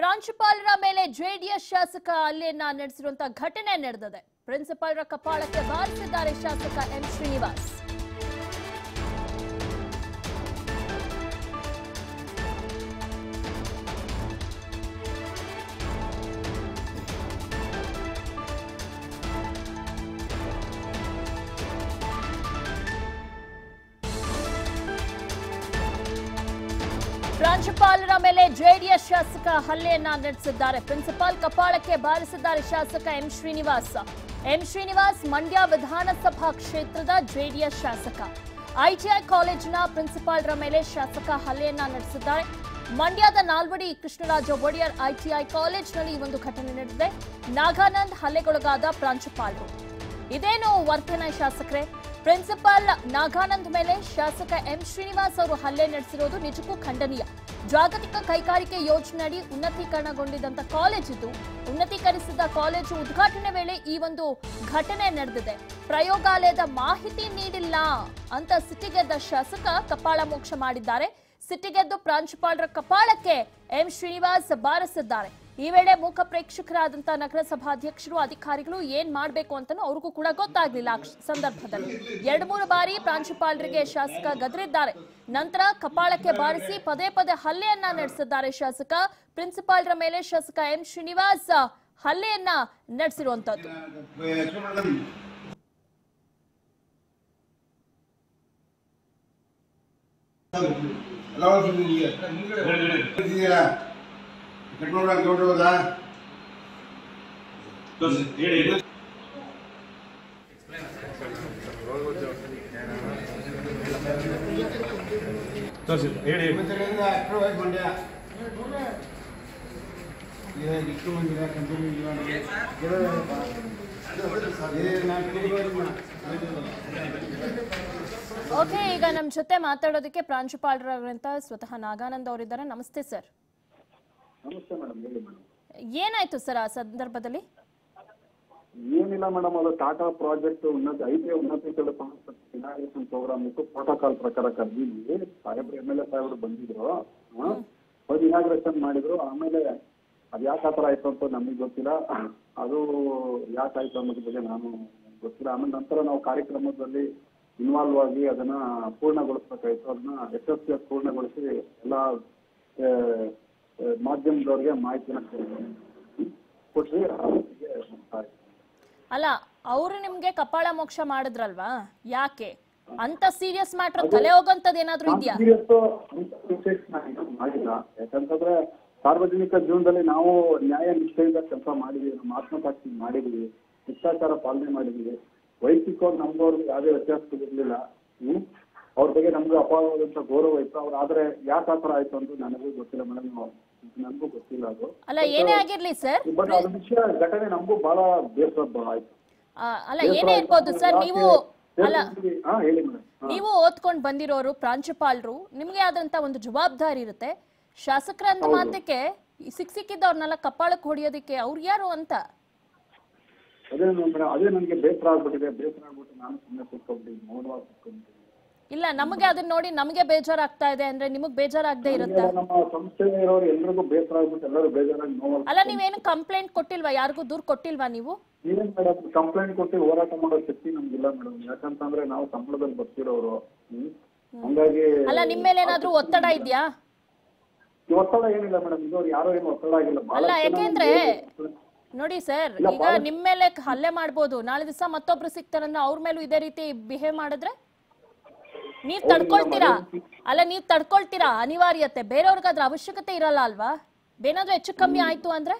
ಪ್ರಾಂಶುಪಾಲರ ಮೇಲೆ ಜೆಡಿಎಸ್ ಶಾಸಕ ಹಲ್ಲೆಯನ್ನ ನಡೆಸಿರುವಂತಹ ಘಟನೆ ನಡೆದಿದೆ ಪ್ರಿನ್ಸಿಪಾಲರ ಕಪಾಳಕ್ಕೆ ಬಾರಿಸಿದ್ದಾರೆ ಶಾಸಕ ಎಂ ಶ್ರೀನಿವಾಸ್ ಪ್ರಾಂಶುಪಾಲರ ಮೇಲೆ ಜೆಡಿಎಸ್ ಶಾಸಕ ಹಲ್ಲೆಯನ್ನ ನಡೆಸಿದ್ದಾರೆ ಪ್ರಿನ್ಸಿಪಾಲ್ ಕಪಾಳಕ್ಕೆ ಬಾರಿಸಿದ್ದಾರೆ ಶಾಸಕ ಎಂ ಶ್ರೀನಿವಾಸ್ ಎಂ ಶ್ರೀನಿವಾಸ್ ಮಂಡ್ಯ ವಿಧಾನಸಭಾ ಕ್ಷೇತ್ರದ ಜೆಡಿಎಸ್ ಶಾಸಕ ಐಟಿಐ ಕಾಲೇಜಿನ ಪ್ರಿನ್ಸಿಪಾಲ್ರ ಮೇಲೆ ಶಾಸಕ ಹಲ್ಲೆಯನ್ನ ನಡೆಸಿದ್ದಾರೆ ಮಂಡ್ಯದ ನಾಲ್ವಡಿ ಕೃಷ್ಣರಾಜ ಒಡೆಯರ್ ಐಟಿಐ ಕಾಲೇಜಿನಲ್ಲಿ ಈ ಒಂದು ಘಟನೆ ನಡೆದಿದೆ ನಾಗಾನಂದ್ ಹಲ್ಲೆಗೊಳಗಾದ ಪ್ರಾಂಶುಪಾಲರು ಇದೇನು ವರ್ತನೆ ಶಾಸಕರೇ ಪ್ರಿನ್ಸಿಪಾಲ್ ನಾಗಾನಂದ್ ಮೇಲೆ ಶಾಸಕ ಎಂ ಶ್ರೀನಿವಾಸ್ ಅವರು ಹಲ್ಲೆ ನಡೆಸಿರೋದು ನಿಜಕ್ಕೂ ಖಂಡನೀಯ ಜಾಗತಿಕ ಕೈಗಾರಿಕೆ ಯೋಜನೆಯಡಿ ಉನ್ನತೀಕರಣಗೊಂಡಿದ್ದಂತ ಕಾಲೇಜ್ ಇದು ಉನ್ನತೀಕರಿಸಿದ ಕಾಲೇಜು ಉದ್ಘಾಟನೆ ವೇಳೆ ಈ ಒಂದು ಘಟನೆ ನಡೆದಿದೆ ಪ್ರಯೋಗಾಲಯದ ಮಾಹಿತಿ ನೀಡಿಲ್ಲ ಅಂತ ಸಿಟ್ಟಿಗೆದ್ದ ಶಾಸಕ ಕಪಾಳ ಮೋಕ್ಷ ಮಾಡಿದ್ದಾರೆ ಸಿಟ್ಟಿಗೆದ್ದು ಪ್ರಾಂಶುಪಾಲರ ಕಪಾಳಕ್ಕೆ ಎಂ ಶ್ರೀನಿವಾಸ್ ಬಾರಿಸಿದ್ದಾರೆ ಈ ವೇಳೆ ಮೂಕ ಪ್ರೇಕ್ಷಕರಾದಂತಹ ನಗರಸಭಾಧ್ಯಕ್ಷರು ಅಧಿಕಾರಿಗಳು ಏನ್ ಮಾಡ್ಬೇಕು ಅಂತಾನೂ ಅವ್ರಿಗೂ ಕೂಡ ಗೊತ್ತಾಗ್ಲಿಲ್ಲ ಆ ಸಂದರ್ಭದಲ್ಲಿ ಎರಡು ಮೂರು ಬಾರಿ ಪ್ರಾಂಶುಪಾಲರಿಗೆ ಶಾಸಕ ಗದರಿದ್ದಾರೆ ನಂತರ ಕಪಾಳಕ್ಕೆ ಬಾರಿಸಿ ಪದೇ ಪದೇ ಹಲ್ಲೆಯನ್ನ ನಡೆಸಿದ್ದಾರೆ ಶಾಸಕ ಪ್ರಿನ್ಸಿಪಾಲ್ರ ಮೇಲೆ ಶಾಸಕ ಎಂ ಶ್ರೀನಿವಾಸ್ ಹಲ್ಲೆಯನ್ನ ನಡೆಸಿರುವಂತದ್ದು ಕಟ್ಕೊಂಡು ಗೌಡ್ರು ಹೋದಾ ತೋರಿಸಿ ಹೇಳಿ ಹೇಳಿ ಇವತ್ತರಿಂದ ಅಕ್ಟೋಬರ್ ಹೋಗಿ ಮಂಡ್ಯ ಈಗ ಇಟ್ಟು ಬಂದಿಲ್ಲ ಕಂಟಿನ್ಯೂ ಓಕೆ ಈಗ ನಮ್ಮ ಜೊತೆ ಮಾತಾಡೋದಕ್ಕೆ ಪ್ರಾಂಶುಪಾಲರಂತ ಸ್ವತಃ ನಾಗಾನಂದ್ ಅವರಿದ್ದಾರೆ ನಮಸ್ತೆ ಸರ್ ನಮಸ್ತೆ ಮೇಡಮ್ ಹೇಳಿ ಮೇಡಮ್ ಏನಾಯ್ತು ಸರ್ ಆ ಸಂದರ್ಭದಲ್ಲಿ ಏನಿಲ್ಲ ಮೇಡಮ್ ಅದು ಟಾಟಾ ಪ್ರಾಜೆಕ್ಟ್ ಉನ್ನತ ಐಟಿ ಉನ್ನತೀಕರಣ ಇನಾಗ್ರೇಷನ್ ಪ್ರೋಗ್ರಾಮ್ ಇತ್ತು ಪ್ರೋಟೋಕಾಲ್ ಪ್ರಕಾರ ಕರೆದಿದ್ವಿ ಸಾಹೇಬ್ರು ಎಮ್ ಎಲ್ ಎ ಸಾಹೇಬ್ರು ಬಂದಿದ್ರು ಹೋಗಿ ಇನಾಗ್ರೇಷನ್ ಮಾಡಿದ್ರು ಆಮೇಲೆ ಅದ್ ಯಾಕೆ ಆ ಥರ ಆಯ್ತು ಅಂತ ನಮಗೆ ಗೊತ್ತಿಲ್ಲ ಅದು ಯಾಕೆ ಆಯ್ತು ಅನ್ನೋದ್ರ ಬಗ್ಗೆ ನಾನು ಗೊತ್ತಿಲ್ಲ ಆಮೇಲೆ ನಂತರ ನಾವು ಕಾರ್ಯಕ್ರಮದಲ್ಲಿ ಇನ್ವಾಲ್ವ್ ಆಗಿ ಅದನ್ನ ಪೂರ್ಣಗೊಳಿಸ್ಬೇಕಾಯ್ತು ಅದನ್ನ ಯಶಸ್ವಿಯಾಗಿ ಪೂರ್ಣಗೊಳಿಸಿ ಎಲ್ಲ ಆ, ಆ, ಮಾಧ್ಯಮದವ್ರಿಗೆ ಮಾಹಿತಿನ ಕೊಟ್ರಿ ಅವರಿಗೆ ಆಯ್ತು. ಅಲ್ಲ ಅವರು ನಿಮ್ಗೆ ಕಪಾಳ ಮೋಕ್ಷ ಮಾಡಿದ್ರಲ್ವಾ ಯಾಕೆ ಅಂತ ಸೀರಿಯಸ್ ಮ್ಯಾಟ್ರ್ ತಲೆ ಹೋಗಂತದ್ ಏನಾದ್ರೂ ಇದೆಯಾ ಇವತ್ತು ಅಂತ ವಿಶೇಷ ನಾನು ಮಾಡಿಲ್ಲ ಯಾಕಂತಂದ್ರೆ ಸಾರ್ವಜನಿಕ ಜೀವನದಲ್ಲಿ ನಾವು ನ್ಯಾಯ ನಿಷ್ಠೆಯಿಂದ ಕೆಲಸ ಮಾಡಿದೀವಿ ನಮ್ಮ ಆತ್ಮಸಾಕ್ಷಿ ಮಾಡಿದೀವಿ ಶಿಷ್ಟಾಚಾರ ಪಾಲನೆ ಮಾಡಿದೀವಿ ವೈಯಕ್ತಿಕವಾಗಿ ನಮ್ಗವ್ರಿಗೆ ಯಾವುದೇ ವ್ಯತ್ಯಾಸ ಇರಲಿಲ್ಲ ಹ್ಮ್ ಅವ್ರ ಬಗ್ಗೆ ನಮ್ಗೆ ಅಪಾರವಾದಂತ ಗೌರವ ಇತ್ತು ಅವ್ರು ಆದ್ರೆ ಯಾಕೆ ಆ ಥರ ಆಯ್ತು ಅಂತ ನನಗೂ ಗೊತ್ತಿಲ್ಲ ಮೇಡಮ್ ನನಗೂ ಗೊತ್ತಿಲ್ಲ ಅದು ಅಲ್ಲ ಏನೇ ಆಗಿರ್ಲಿ ಸರ್ ಬಟ್ ಅದ್ರ ವಿಷಯ ಘಟನೆ ನಮಗೂ ಬಹಳ ಬೇಸರ ಆಯ್ತು ಅಲ್ಲ ಏನೇ ಇರ್ಬೋದು ಸರ್ ನೀವು ಅಲ್ಲ ಹಾ ಹೇಳಿ ಮೇಡಮ್ ನೀವು ಓದ್ಕೊಂಡ್ ಬಂದಿರೋರು ಪ್ರಾಂಶುಪಾಲರು ನಿಮ್ಗೆ ಆದಂತ ಒಂದು ಜವಾಬ್ದಾರಿ ಇರುತ್ತೆ ಶಾಸಕರ ಅಂದ ಮಾತಕ್ಕೆ ಈ ಸಿಕ್ ಸಿಕ್ಕಿದ್ದವ್ರನ್ನೆಲ್ಲ ಕಪಾಳಕ್ಕೆ ಹೊಡಿಯೋದಕ್ಕೆ ಅವ್ರು ಯಾರು ಅಂತ ಅದೇ ಮೇಡಮ್ ಅದೇ ನನಗೆ ಬೇಸರ ಆಗ್ಬಿಟ್ಟಿದೆ ಬೇಸರ ಆಗ್ಬಿಟ್ಟು ನಾನು ಸುಮ್ಮನೆ ಕೂತ್ಕೊಂಡ್ಬಿಟ್ಟು ಮೌನವಾಗಿ ಕೂತ್ಕೊಂಡ್ಬಿಟ್ಟಿದ್ದೀನಿ ಇಲ್ಲ ನಮಗೆ ಅದನ್ನ ನೋಡಿ ನಮಗೆ ಬೇಜಾರಾಗ್ತಾ ಇದೆ ಅಂದ್ರೆ ನಿಮಗ್ ಬೇಜಾರಾಗದೆ ಇರುತ್ತಾ ನಮ್ಮ ಸಂಸ್ಥೆ ಇರೋರು ಎಲ್ರಿಗೂ ಬೇಸರ ಆಗ್ಬಿಟ್ಟು ಎಲ್ಲರೂ ಬೇಜಾರಾಗಿ ನೋವು ಅಲ್ಲ ನೀವೇನು ಕಂಪ್ಲೇಂಟ್ ಕೊಟ್ಟಿಲ್ವಾ ಯಾರಿಗೂ ದೂರ್ ಕೊಟ್ಟಿಲ್ವಾ ನೀವು ಏನ್ ಮೇಡಮ್ ಕಂಪ್ಲೇಂಟ್ ಕೊಟ್ಟು ಹೋರಾಟ ಮಾಡೋ ಶಕ್ತಿ ನಮ್ಗಿಲ್ಲ ಮೇಡಮ್ ಯಾಕಂತಂದ್ರೆ ನಾವು ಸಂಬಳದಲ್ಲಿ ಬರ್ತಿರೋರು ಹ್ಮ್ ಹಂಗಾಗಿ ಅಲ್ಲ ನಿಮ್ ಮೇಲೆ ಏನಾದ್ರೂ ಒತ್ತಡ ಇದ್ಯಾ ಈ ಒತ್ತಡ ಏನಿಲ್ಲ ಮೇಡಮ್ ಇದ್ದವ್ರು ಯಾರೋ ಏನು ಒತ್ತಡ ಆಗಿಲ್ಲ ಬಹಳ ಅಲ್ಲ ಜನ ಯಾಕೆಂದ್ರೆ ನಮ್ಗೆ- ನೋಡಿ ಸರ್ ಈಗ ನಿಮ್ ಮೇಲೆ ಹಲ್ಲೆ ಮಾಡ್ಬೋದು ನಾಳೆ ದಿವಸ ಮತ್ತೊಬ್ರು ಸಿಗ್ತಾರನ್ನ ಅವ್ರ ಮೇಲೂ ಇದೇ ರೀತಿ ಬಿಹೇವ್ ಮಾಡಿದ್ರೆ ನೀವ್ ತಡ್ಕೊಳ್ತೀರಾ ಅಲ್ಲ ನೀವ್ ತಡ್ಕೊಳ್ತೀರಾ ಅನಿವಾರ್ಯತೆ ಬೇರೆಯವ್ರಿಗೆ ಅದ್ರ ಅವಶ್ಯಕತೆ ಇರಲ್ಲ ಅಲ್ವಾ ಏನಾದ್ರೂ ಹೆಚ್ಚು ಕಮ್ಮಿ ಆಯ್ತು ಅಂದ್ರೆ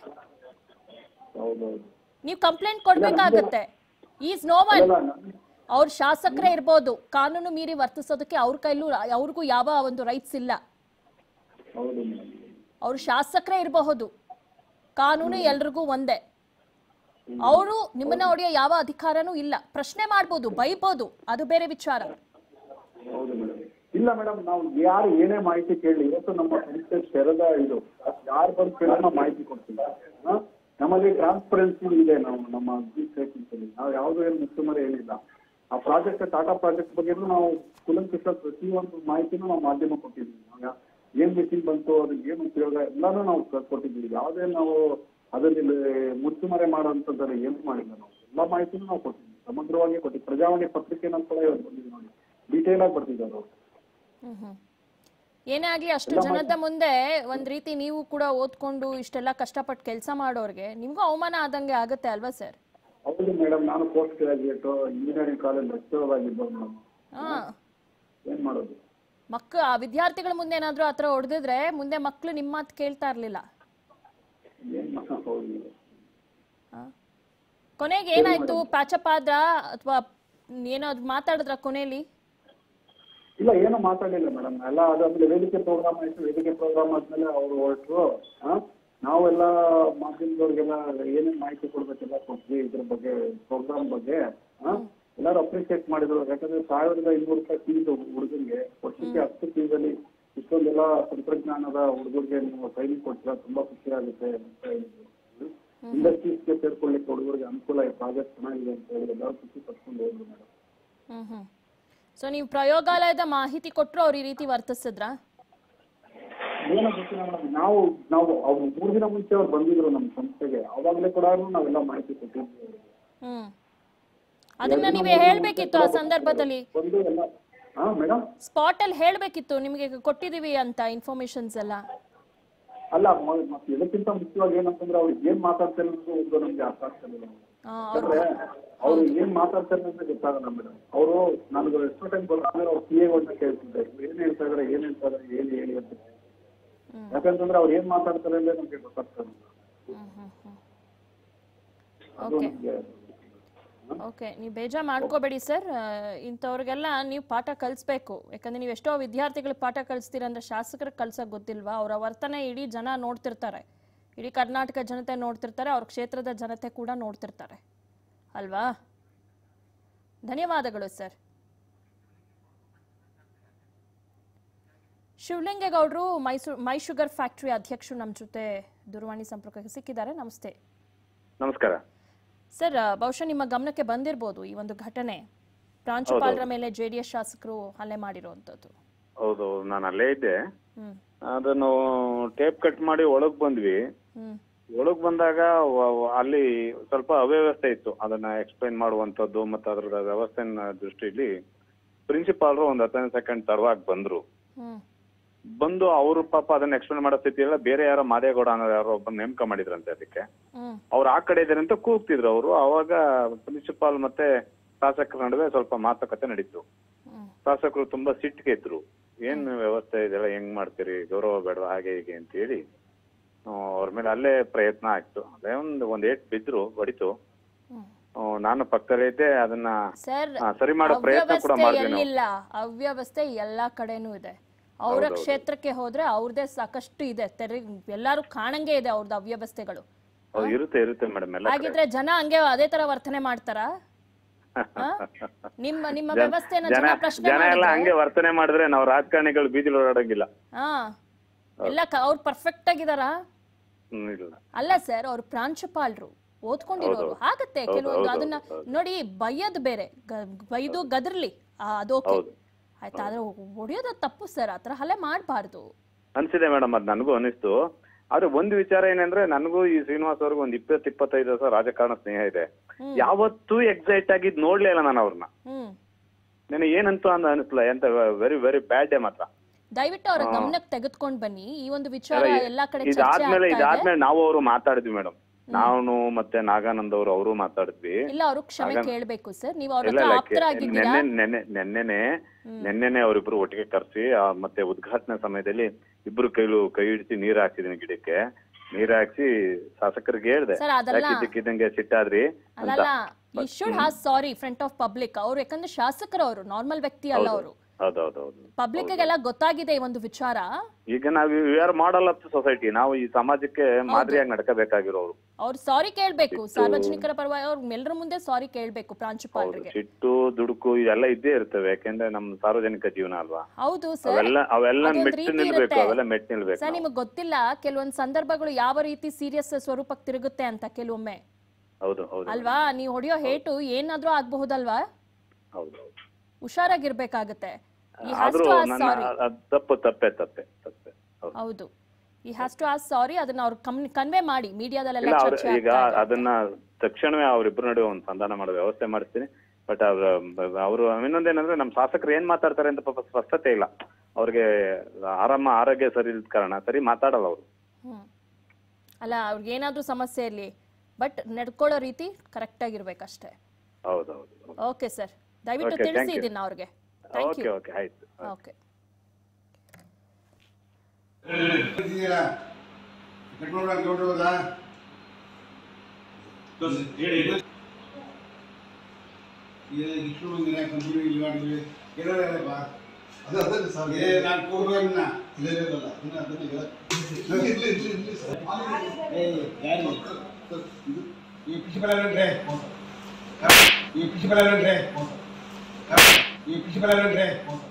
ಹೌದೌದು ನೀವ್ ಕಂಪ್ಲೇಂಟ್ ಕೊಡ್ಬೇಕಾಗತ್ತೆ ಈಸ್ ನೋ ಒನ್ ಅಲ್ಲ ನನ್- ಅವ್ರ ಶಾಸಕರೇ ಇರ್ಬೋದು ಕಾನೂನು ಮೀರಿ ವರ್ತಿಸೋದಕ್ಕೆ ಅವ್ರ ಕೈಲೂ ಅವ್ರಿಗೂ ಯಾವ ಒಂದು ರೈಟ್ಸ್ ಇಲ್ಲ ಹೌದು ಮೇಡಮ್ ಅವ್ರು ಶಾಸಕರೇ ಇರಬಹುದು ಕಾನೂನು ಎಲ್ರಿಗೂ ಒಂದೇ ಅವರು ನಿಮ್ಮನ್ನ ಹೊಡೆಯೋ ಯಾವ ಅಧಿಕಾರನೂ ಇಲ್ಲ ಪ್ರಶ್ನೆ ಮಾಡ್ಬೋದು ಬೈಬೋದು ಅದು ಬೇರೆ ವಿಚಾರ ಹೌದು ಮೇಡಮ್ ಇಲ್ಲ ಮೇಡಮ್ ನಾವು ಯಾರು ಏನೇ ಮಾಹಿತಿ ಕೇಳಿ ಇವತ್ತು ನಮ್ಮ ಸಂಸ್ಥೆ ತೆರೆದ ಇದು ಯಾರು ಬಂದು ಕೇಳೋ ನಾವು ಮಾಹಿತಿ ಕೊಡ್ತೀವಿ ಹಾ? ನಮ್ಮಲ್ಲಿ ಟ್ರಾನ್ಸ್ಪರೆನ್ಸಿ ಇದೆ ನಾವು ನಮ್ಮ ಅಡ್ಮಿನಿಸ್ಟ್ರೇಷನ್ಸ್ ನಾವು ಯಾವುದು ಏನು ಮುಖ್ಯಮರೆ ಏನಿಲ್ಲ ಆ ಪ್ರಾಜೆಕ್ಟ್ ಟಾಟಾ ಪ್ರಾಜೆಕ್ಟ್ ಬಗ್ಗೆ ನಾವು ಕುಲಂಕುಷ ಪ್ರತಿಯೊಂದು ಮಾಹಿತಿನೂ ನಾವು ಮಾಧ್ಯಮ ಕೊಟ್ಟಿದ್ದೀವಿ ನಾವು ಯಾ- ಏನ್ ಮಿಷಿನ್ ಬಂತು ಅದಕ್ಕೆ ಏನು ಉಪಯೋಗ ಎಲ್ಲಾನು ನಾವು ಕ- ಕೊಟ್ಟಿದ್ದೀವಿ ಯಾವುದೇ ನಾವು ಅದರಲ್ಲಿ ಮುಚ್ಚುಮರೆ ಮಾಡುವಂಥದ್ದನ್ನ ಏನು ಮಾಡಿಲ್ಲ ನಾವು ಎಲ್ಲ ಮಾಹಿತಿನೂ ನಾವು ಕೊಟ್ಟಿದ್ದೀವಿ ಸಮಗ್ರವಾಗಿ ಕೊಟ್ಟಿದ್ದೀವಿ ಪ್ರಜಾವಾಣಿ ಪತ್ರಿಕೆ ನಮ್ಮ ಕೂಡ ಇವತ್ತು ಬಂದಿದೆ ನೋಡಿ ಡೀಟೇಲ್ ಆಗಿ ಬರ್ತಿದ್ದಾರೆ ಅವರು ಹ್ಮ್ ಹ್ಮ್ ಏನೇ ಆಗ್ಲಿ ಅಷ್ಟು ಜನದ ಮುಂದೆ ಒಂದ್ ರೀತಿ ನೀವು ಕೂಡ ಓದ್ಕೊಂಡು ಇಷ್ಟೆಲ್ಲ ಕಷ್ಟಪಟ್ಟು ಕೆಲಸ ಮಾಡೋರ್ಗೆ ನಿಮ್ಗೂ ಅವಮಾನ ಆದಂಗೆ ಆಗುತ್ತೆ ಅಲ್ವಾ ಸರ್ ಹೌದು ಮೇಡಮ್ ನಾನು post graduate engineering college lecturer ಆಗಿದ್ದವ್ ನಾವು ಹಾ ಏನ್ ಮಾಡೋದು ಮಕ್ಕ ಆ ವಿದ್ಯಾರ್ಥಿಗಳ ಮುಂದೆ ಏನಾದ್ರೂ ಆತರ ಹೊಡೆದಿದ್ರೆ ಮುಂದೆ ಮಕ್ಳು ನಿಮ್ಮ ಮಾತು ಕೇಳ್ತಾ ಇರ್ಲಿಲ್ಲ ಏನ್ ಮಾಡೋದು ಹೌದು ಆ? ಕೊನೆಗೆ ಏನಾಯ್ತು ಪ್ಯಾಚಪ್ ಆದ್ರ ಅಥವಾ ಏನೋ ಅದ್ ಮಾತಾಡಿದ್ರ ಕೊನೆಯಲ್ಲಿ ಇಲ್ಲ ಏನೋ ಮಾತಾಡಲಿಲ್ಲ ಮೇಡಮ್ ಎಲ್ಲ ಅದಾದ್ಮೇಲೆ ವೇದಿಕೆ ಪ್ರೋಗ್ರಾಮ್ ಆಯ್ತು ವೇದಿಕೆ ಪ್ರೋಗ್ರಾಮ್ ಆದ್ಮೇಲೆ ಅವರು ಹೊರಟರು ನಾವೆಲ್ಲ ಮಾಧ್ಯಮದವ್ರಿಗೆಲ್ಲ ಏನೇನ್ ಮಾಹಿತಿ ಕೊಡ್ಬೇಕೆಲ್ಲ ಕೊಟ್ವಿ ಇದ್ರ ಬಗ್ಗೆ ಪ್ರೋಗ್ರಾಮ್ ಬಗ್ಗೆ ಆ? ಎಲ್ಲರೂ ಅಪ್ರಿಶಿಯೇಟ್ ಮಾಡಿದ್ರು ಯಾಕಂದ್ರೆ ಸಾವಿರದ ಇನ್ನೂರು ರೂಪಾಯಿ ಫೀಸ್ ಹುಡುಗರಿಗೆ ವರ್ಷಕ್ಕೆ ಹತ್ತು ಫೀಸಲ್ಲಿ ಇಷ್ಟೊಂದೆಲ್ಲ ತಂತ್ರಜ್ಞಾನದ ಹುಡುಗರಿಗೆ ನೀವು ಟ್ರೈನಿಂಗ್ ಕೊಡ್ತೀರಾ ತುಂಬಾ ಖುಷಿ ಆಗುತ್ತೆ ಅಂತ ಹೇಳಿದ್ರು ಇಂಡಸ್ಟ್ರೀಸ್ಗೆ ಸೇರ್ಕೊಳ್ಳಿಕ್ಕೆ ಹುಡುಗರಿಗೆ ಅನುಕೂಲ ಈ ಪ್ರಾಜೆಕ್ಟ್ ಚೆನ್ನಾಗಿದೆ ಅಂತ ಹೇಳಿ ಎಲ್ಲರೂ ಖುಷಿ ಪಡ್ಕೊಂಡು ಹೋದ್ರು ಮೇಡಮ್ ಹ್ಮ್ ಹ್ಮ್ ಸೊ ನೀವು ಪ್ರಯೋಗಾಲಯದ ಮಾಹಿತಿ ಕೊಟ್ರು ಅವ್ರು ಈ ರೀತಿ ವರ್ತಿಸಿದ್ರಾ ಏನೋ ಗೊತ್ತಿಲ್ಲ ಮೇಡಮ್ ನಾವು ನಾವು ಅವ್ರು ಮೂರು ದಿನ ಮುಂಚೆ ಅವ್ರು ಬಂದಿದ್ರು ನಮ್ಮ ಸಂಸ್ಥೆಗೆ ಅವಾಗಲೇ ಕೂಡ ನಾವೆಲ್ಲ ಮಾಹಿತಿ ಕೊಟ್ಟಿದ್ವಿ ಅವ್ರಿಗೆ. ಹ್ಮ್ ಅದನ್ನ ನೀವೇ ಹೇಳ್ಬೇಕಿತ್ತು ಆ ಸಂದರ್ಭದಲ್ಲಿ ಬಂದು ಎಲ್ಲ ಹಾ ಮೇಡಮ್ ಸ್ಪಾಟ್ ಅಲ್ಲಿ ಹೇಳ್ಬೇಕಿತ್ತು ನಿಮಗೆ ಕೊಟ್ಟಿದೀವಿ ಅಂತ ಇನ್ಫಾರ್ಮೇಶನ್ಸ್ ಎಲ್ಲ ಅಲ್ಲ ಮ- ಮತ್ತೆ ಇದಕ್ಕಿಂತ ಮುಖ್ಯವಾಗಿ ಏನಂತಂದ್ರೆ ಅವ್ರಿಗೆ ಏನ್ ಮಾತಾಡ್ತಾರೆ ಅನ್ನೋದು ಒಂದು ನಮ್ಗೆ ಅರ್ಥ ಆಗ್ತಿಲ್ಲ ಆ, ಅವ್ರು ಯಾಕಂದ್ರೆ ಅವ್ರು ಏನ್ ಮಾತಾಡ್ತಾರೆ ಅಂತ ಗೊತ್ತಾಗಲ್ಲ ಮೇಡಮ್ ಅವರು ನನಗೆ ಎಷ್ಟೋ ಟೈಮ್ ಬಂದ ಆಮೇಲೆ ಅವ್ರು ಪಿ ಎಗಳನ್ನ ಕೇಳ್ತಿದ್ದೆ ಏನ್ ಹೇಳ್ತಾ ಇದಾರೆ ಏನ್ ಹೇಳ್ತಾ ಇದಾರೆ ಏನ್ ಹೇಳಿ ಅಂತ ಯಾಕಂತಂದ್ರೆ ಅವ್ರು ಏನ್ ಮಾತಾಡ್ತಾರೆ ಅಂದ್ರೆ ನಮ್ಗೆ ಗೊತ್ತಾಗ್ತದೆ ಹ್ಮ್ ಹ್ಮ್ ಹ್ಮ್ ಅದು ಓಕೆ ನಮ್ಗೆ ಓಕೆ ನೀವು ಬೇಜಾರು ಮಾಡ್ಕೋಬೇಡಿ ಸರ್ ಇಂಥವ್ರಿಗೆಲ್ಲ ನೀವು ಪಾಠ ಕಲಿಸ್ಬೇಕು ಯಾಕಂದ್ರೆ ನೀವು ಎಷ್ಟೋ ವಿದ್ಯಾರ್ಥಿಗಳಿಗೆ ಪಾಠ ಕಲಿಸ್ತೀರ ಅಂದ್ರೆ ಶಾಸಕರಿಗೆ ಕಲ್ಸೋಕೆ ಗೊತ್ತಿಲ್ವಾ ಅವರ ವರ್ತನೆ ಇಡೀ ಜನ ನೋಡ್ತಿರ್ತಾರೆ ಇಡೀ ಕರ್ನಾಟಕ ಜನತೆ ನೋಡ್ತಿರ್ತಾರೆ ಅವ್ರ ಕ್ಷೇತ್ರದ ಜನತೆ ಕೂಡ ನೋಡ್ತಿರ್ತಾರೆ ಅಲ್ವಾ ಧನ್ಯವಾದಗಳು ಸರ್ ಶಿವಲಿಂಗೇಗೌಡರು ಮೈಸೂರು ಮೈ ಶುಗರ್ ಫ್ಯಾಕ್ಟರಿ ಅಧ್ಯಕ್ಷರು ನಮ್ಮ ಜೊತೆ ದೂರವಾಣಿ ಸಂಪರ್ಕಕ್ಕೆ ಸಿಕ್ಕಿದ್ದಾರೆ ನಮಸ್ತೆ ನಮಸ್ಕಾರ ಸರ್ ಆ, ಬಹುಶಃ ನಿಮ್ಮ ಗಮನಕ್ಕೆ ಬಂದಿರ್ಬೋದು ಈ ಒಂದು ಘಟನೆ ಪ್ರಾಂಶುಪಾಲರ ಮೇಲೆ ಜೆಡಿಎಸ್ ಶಾಸಕರು ಹಲ್ಲೆ ಮಾಡಿರುವಂತದ್ದು ಹೌದು ನಾನು ಅಲ್ಲೇ ಇದ್ದೆ ಹ್ಮ್ ಅದನ್ನು ಟೇಪ್ ಕಟ್ ಮಾಡಿ ಒಳಗ್ ಬಂದ್ವಿ ಹ್ಮ್ ಒಳಗ್ ಬಂದಾಗ ವ- ವ- ಅಲ್ಲಿ ಸ್ವಲ್ಪ ಅವ್ಯವಸ್ಥೆ ಇತ್ತು ಅದನ್ನ ಎಕ್ಸ್ಪ್ಲೈನ್ ಮಾಡುವಂತದ್ದು ಮತ್ತೆ ಅದ್ರ ವ್ಯವಸ್ಥೆನ ದೃಷ್ಟಿಯಲ್ಲಿ ಪ್ರಿನ್ಸಿಪಾಲ್ರು ಒಂದ್ ಹತ್ತನೇ ಸೆಕೆಂಡ್ ತರವಾಗಿ ಬಂದ್ರು ಹ್ಮ್ ಬಂದು ಅವರು ಪಾಪ ಅದನ್ನ ಎಕ್ಸ್ಪ್ಲೇನ್ ಮಾಡೋ ಸ್ಥಿತಿಯಲ್ಲ ಬೇರೆ ಯಾರೋ ಮಾದೇಗೌಡ ಅನ್ನೋ ಯಾರೋ ಒಬ್ಬ ನೇಮಕ ಮಾಡಿದ್ರಂತೆ ಅದಕ್ಕೆ ಹ್ಮ್ ಅವ್ರು ಆ ಕಡೆ ಇದಾರೆ ಅಂತ ಕೂಗ್ತಿದ್ರು ಅವರು ಅವಾಗ ಪ್ರಿನ್ಸಿಪಾಲ್ ಮತ್ತೆ ಶಾಸಕರ ನಡುವೆ ಸ್ವಲ್ಪ ಮಾತುಕತೆ ನಡೀತು ಹ್ಮ್ ಶಾಸಕರು ತುಂಬಾ ಸಿಟ್ಟಿಗೆ ಇದ್ರು ಏನ್ ವ್ಯವಸ್ಥೆ ಇದೆಲ್ಲ ಹೆಂಗ್ ಮಾಡ್ತೀರಿ ಗೌರವ ಬೇಡವಾ ಹಾಗೆ ಹೀಗೆ ಅಂತ ಹೇಳಿ ಆ, ಅವ್ರ ಮೇಲೆ ಅಲ್ಲೇ ಪ್ರಯತ್ನ ಆಗ್ತು ಅದೇ ಒಂದ್ ಒಂದ್ ಏಟ್ ಬಿದ್ರು ಹೊಡಿತು ಹ್ಮ್ ಆ, ನಾನು ಪಕ್ಕದಲ್ಲೇ ಇದ್ದೆ ಅದನ್ನ ಸರ್ ಆ, ಸರಿ ಮಾಡೋ ಪ್ರಯತ್ನ ಕೂಡ ಅವ್ಯವಸ್ಥೆ ಮಾಡಿದ್ವಿ ನಾವು ಎಲ್ಲಿಲ್ಲ ಅವ್ಯವಸ್ಥೆ ಎಲ್ಲಾ ಕಡೆನೂ ಇದೆ ಅವರ ಕ್ಷೇತ್ರಕ್ಕೆ ಹೋದ್ರೆ ಅವ್ರದೇ ಸಾಕಷ್ಟು ಇದೆ ತೆರೆ ಎಲ್ಲಾರು ಕಾಣಂಗೆ ಇದೆ ಅವ್ರದ್ದು ಅವ್ಯವಸ್ಥೆಗಳು ಹೌದು ಇರುತ್ತೆ ಇರುತ್ತೆ ಮೇಡಮ್ ಎಲ್ಲ ಕಡೆ. ಹಾಗಿದ್ರೆ ಜನ ಹಂಗೆ ಅದೇ ತರ ವರ್ತನೆ ಮಾಡ್ತಾರಾ ಆ? ನಿಮ್ಮ ನಿಮ್ಮ ವ್ಯವಸ್ಥೆನ ಜನ ಜನ ಪ್ರಶ್ನೆ ಜನ ಎಲ್ಲ ಮಾಡಿದ್ರೆ ಹಂಗೆ ವರ್ತನೆ ಮಾಡಿದ್ರೆ ನಾವು ರಾಜಕಾರಣಿಗಳು ಬೀದಿಲಿ ಓಡಾಡಂಗಿಲ್ಲ ಹಾ ಎಲ್ಲ ಕ- ಅವ್ರು ಪರ್ಫೆಕ್ಟ್ ಆಗಿದಾರಾ ಹ್ಮ್ ಇಲ್ಲ ಅಲ್ಲ ಸರ್ ಅವ್ರು ಪ್ರಾಂಶುಪಾಲರು ಓದ್ಕೊಂಡಿರೋರು ಆಗತ್ತೆ ಕೆಲವೊಂದು ಅದನ್ನ ನೋಡಿ ಬೈಯೋದು ಬೇರೆ ಗ- ಬೈದು ಗದರ್ಲಿ ಅದು ಓಕೆ ಆಯ್ತಾ ಆದ್ರೆ ಹೊಡಿಯೋದು ತಪ್ಪು ಸರ್ ಆತರ ಹಲ್ಲೆ ಮಾಡಬಾರ್ದು ಅನ್ಸಿದೆ ಮೇಡಮ್ ಅದ್ ನನಗೂ ಅನಿಸ್ತು ಆದ್ರೆ ಒಂದು ವಿಚಾರ ಏನಂದ್ರೆ ನನಗೂ ಈ ಶ್ರೀನಿವಾಸ್ ಅವ್ರಿಗೂ ಒಂದ್ ಇಪ್ಪತ್ ಇಪ್ಪತ್ತೈದು ವರ್ಷ ರಾಜಕಾರಣ ಸ್ನೇಹ ಇದೆ ಯಾವತ್ತೂ ಎಕ್ಸೈಟ್ ಆಗಿದ್ ನೋಡ್ಲೇ ಇಲ್ಲ ನಾನು ಅವ್ರನ್ನ ಹ್ಮ್ ನನಗೆ ಏನಂತೂ ಅಂತ ಅನಿಸ್ಲ ಎಂತ ವೆರಿ ವೆರಿ ಬ್ಯಾಡ್ ಡೇ ಮಾತ್ರ ದಯವಿಟ್ಟು ಅವರ ಗಮನಕ್ಕೆ ತೆಗೆದುಕೊಂಡ್ ಬನ್ನಿ ಈ ಒಂದು ವಿಚಾರ ಎಲ್ಲಾ ಕಡೆ ಚರ್ಚೆ ಇದಾದ್ಮೇಲೆ ಆಗ್ತಾ ಇದೆ ಇದಾದ್ಮೇಲೆ ನಾವು ಅವರು ಮಾತಾಡಿದ್ವಿ ಮೇಡಮ್ ನಾನು ಮತ್ತೆ ನಾಗಾನಂದ್ ಅವರು ಅವರು ಮಾತಾಡಿದ್ವಿ ಇಲ್ಲ ಅವರು ಕ್ಷಮೆ ಕೇಳ್ಬೇಕು ಸರ್ ನೀವು ಅವ್ರ ಇಲ್ಲ ಹತ್ರ ಇಲ್ಲ ಆಪ್ತರಾಗಿದ್ದೀರಾ ನೆನ್ನೆ ನೆನ್ನೆ ನೆನ್ನೆನೆ ನೆನ್ನೆನೆ ಅವರಿಬ್ರು ಒಟ್ಟಿಗೆ ಕರ್ಸಿ ಆ, ಮತ್ತೆ ಉದ್ಘಾಟನೆ ಸಮಯದಲ್ಲಿ ಇಬ್ರು ಕೈಲು ಕೈ ಹಿಡಿಸಿ ನೀರ್ ಹಾಕ್ಸಿದೀನಿ ಗಿಡಕ್ಕೆ ನೀರ್ ಹಾಕ್ಸಿ ಶಾಸಕರಿಗೆ ಹೇಳ್ದೆ ಸರ್ ಅದೆಲ್ಲ ಯಾಕಿದ್ದಕ್ಕಿದ್ದಂಗೆ ಸಿಟ್ಟಾದ್ರಿ ಅಂತ ಅಲ್ಲಲ್ಲ you should has sorry front of public ಅವ್ರು ಯಾಕಂದ್ರೆ ಶಾಸಕರು ಅವರು ನಾರ್ಮಲ್ ವ್ಯಕ್ತಿ ಅಲ್ಲ ಅವರು ಹೌದೌದೌದು ಪಬ್ಲಿಕ್ ಗೆಲ್ಲ ಗೊತ್ತಾಗಿದೆ ಈ ಒಂದು ವಿಚಾರ ಈಗ ನಾವು we are model of society ನಾವು ಈ ಸಮಾಜಕ್ಕೆ ಮಾದರಿಯಾಗಿ ನಡ್ಕೋಬೇಕಾಗಿರೋರು ಅವ್ರು ಸಾರಿ ಕೇಳ್ಬೇಕು ಸಾರ್ವಜನಿಕರ ಪರವಾಗಿ ಅವ್ರ ಎಲ್ಲರ ಮುಂದೆ ಸಾರಿ ಕೇಳ್ಬೇಕು ಪ್ರಾಂಶುಪಾಲರಿಗೆ ಸಿಟ್ಟು ದುಡುಕು ಇದೆಲ್ಲ ಇದ್ದೇ ಇರ್ತವೆ ಯಾಕೆಂದ್ರೆ ನಮ್ ಸಾರ್ವಜನಿಕ ಜೀವನ ಅಲ್ವಾ ಹೌದು ಸರ್ ಅವೆಲ್ಲ ಅವೆಲ್ಲ ಅದೊಂದ್ ಮೆಟ್ಟು ರೀತಿ ನಿಲ್ಬೇಕು ಇರುತ್ತೆ. ಅವೆಲ್ಲ ಮೆಟ್ಟು ನಿಲ್ಬೇಕು ಸರ್ ನಾವು. ನಿಮಗೆ ಗೊತ್ತಿಲ್ಲ ಕೆಲವೊಂದು ಸಂದರ್ಭಗಳು ಯಾವ ರೀತಿ ಸೀರಿಯಸ್ ಸ್ವರೂಪಕ್ಕೆ ತಿರುಗುತ್ತೆ ಅಂತ ಕೆಲವೊಮ್ಮೆ ಹೌದು ಹೌದು ಅಲ್ವಾ ನೀವು ಹೊಡೆಯೋ ಹೇಟು ಏನಾದ್ರೂ ಆಗಬಹುದಲ್ವಾ ಹೌದು ಹೌದು ಹುಷಾರಾಗಿರ್ಬೇಕಾಗತ್ತೆ He has ಆದ್ರೂ to ask ನನ್ನ sorry. ಅದ್ ತಪ್ಪು ತಪ್ಪೆ ತಪ್ಪೆ ತಪ್ಪೆ ಹೌದು ಹೌದು ಈ ಹ್ಯಾಸ್ ಟು ಆಸ್ ಸಾರಿ ಅದನ್ನ ಅವ್ರು ಕನ್ವೆ ಮಾಡಿ ಮೀಡಿಯಾದಲ್ಲೆಲ್ಲ ಇಲ್ಲ ಅವ್ರ ಚರ್ಚೆ ಈಗ ಆಗ್ತಾ ಇದೆ. ಅದನ್ನ ತಕ್ಷಣವೇ ಅವ್ರಿಬ್ರು ನಡುವೆ ಒಂದು ಸಂಧಾನ ಮಾಡೋ ವ್ಯವಸ್ಥೆ ಮಾಡಿಸ್ತೀನಿ ಬಟ್ ಅವ್ರ ಅವರು ಇನ್ನೊಂದೇನಂದ್ರೆ ನಮ್ಮ ಶಾಸಕರು ಏನ್ ಮಾತಾಡ್ತಾರೆ ಅಂತ ಪಾಪ ಸ್ಪಷ್ಟತೆ ಇಲ್ಲ ಅವ್ರಿಗೆ ಆರಾಮ ಆರೋಗ್ಯ ಸರಿ ಇಲ್ಲದ ಕಾರಣ ಸರಿ ಮಾತಾಡಲ್ಲ ಅವರು ಹ್ಮ್. ಅಲ್ಲ ಅವ್ರಿಗೆ ಏನಾದ್ರೂ ಸಮಸ್ಯೆ ಇರಲಿ ಬಟ್ ನಡ್ಕೊಳ್ಳೋ ರೀತಿ ಕರೆಕ್ಟ್ ಆಗಿರ್ಬೇಕಷ್ಟೇ ಹೌದೌದು ಓಕೆ ಸರ್ ದಯವಿಟ್ಟು Okay, thank ತಿಳಿಸಿ you. ಇದನ್ನ ಅವ್ರಿಗೆ ಥ್ಯಾಂಕ್ ಓಕೆ ಯು ಓಕೆ ಆಯ್ತು ಓಕೆ ಇದ್ದೀರಾ ಕಟ್ಕೊಂಡು ಗೌಡ್ರು ಹೋದಾ ಈಗ ಇಷ್ಟು ಬಂದಿರ ಕಂಪ್ಯೂಟರ್ ಇಲ್ಲಿ ಮಾಡಿದ್ವಿ ಎಲ್ಲರೂ ಹೇಳಪ್ಪ ಅದೇ ಅದೇ ಸರ್ ಏ ನಾನು ಕೂರ್ಬನ್ನ ಇಲ್ಲ ಇಲ್ಲ ಇಲ್ಲ ಅದನ್ನ ಅದನ್ನ ಇಲ್ಲ ಇರ್ಲಿ ಇರ್ಲಿ ಇರ್ಲಿ ಸರ್ ಏ ಯಾರು ಈ ಪ್ರಿನ್ಸಿಪಲ್ ಅಂದ್ರೆ ಈ ಪ್ರಿನ್ಸಿಪಲ್ ಅಂದ್ರೆ ಈ ಪ್ರಿನ್ಸಿಪಲ್ ಅಂದ್ರೆ